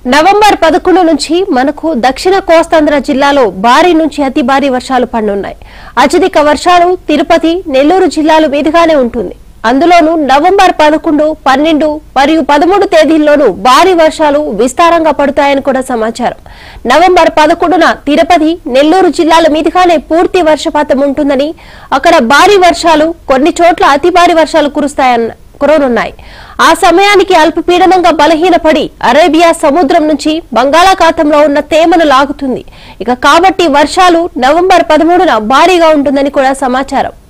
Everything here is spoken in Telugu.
నవంబర్ పదకొండు నుంచి మనకు దక్షిణ కోస్తాంధ్ర జిల్లాలో భారీ నుంచి అతి భారీ వర్షాలు పడనున్నాయి అత్యధిక వర్షాలు తిరుపతి నెల్లూరు జిల్లాలు మీదుగానే ఉంటుంది అందులోనూ నవంబర్ పదకొండు పన్నెండు మరియు పదమూడు తేదీల్లోనూ భారీ వర్షాలు విస్తారంగా పడతాయని కూడా సమాచారం నవంబర్ పదకొండున తిరుపతి నెల్లూరు జిల్లాల మీదుగానే పూర్తి వర్షపాతం ఉంటుందని అక్కడ భారీ వర్షాలు కొన్ని చోట్ల అతి భారీ వర్షాలు కురుస్తాయన్న కురవనున్నాయి ఆ సమయానికి అల్పపీడనంగా బలహీనపడి అరేబియా సముద్రం నుంచి బంగాళాఖాతంలో ఉన్న తేమను లాగుతుంది ఇక కాబట్టి వర్షాలు నవంబర్ పదమూడున భారీగా ఉంటుందని కూడా సమాచారం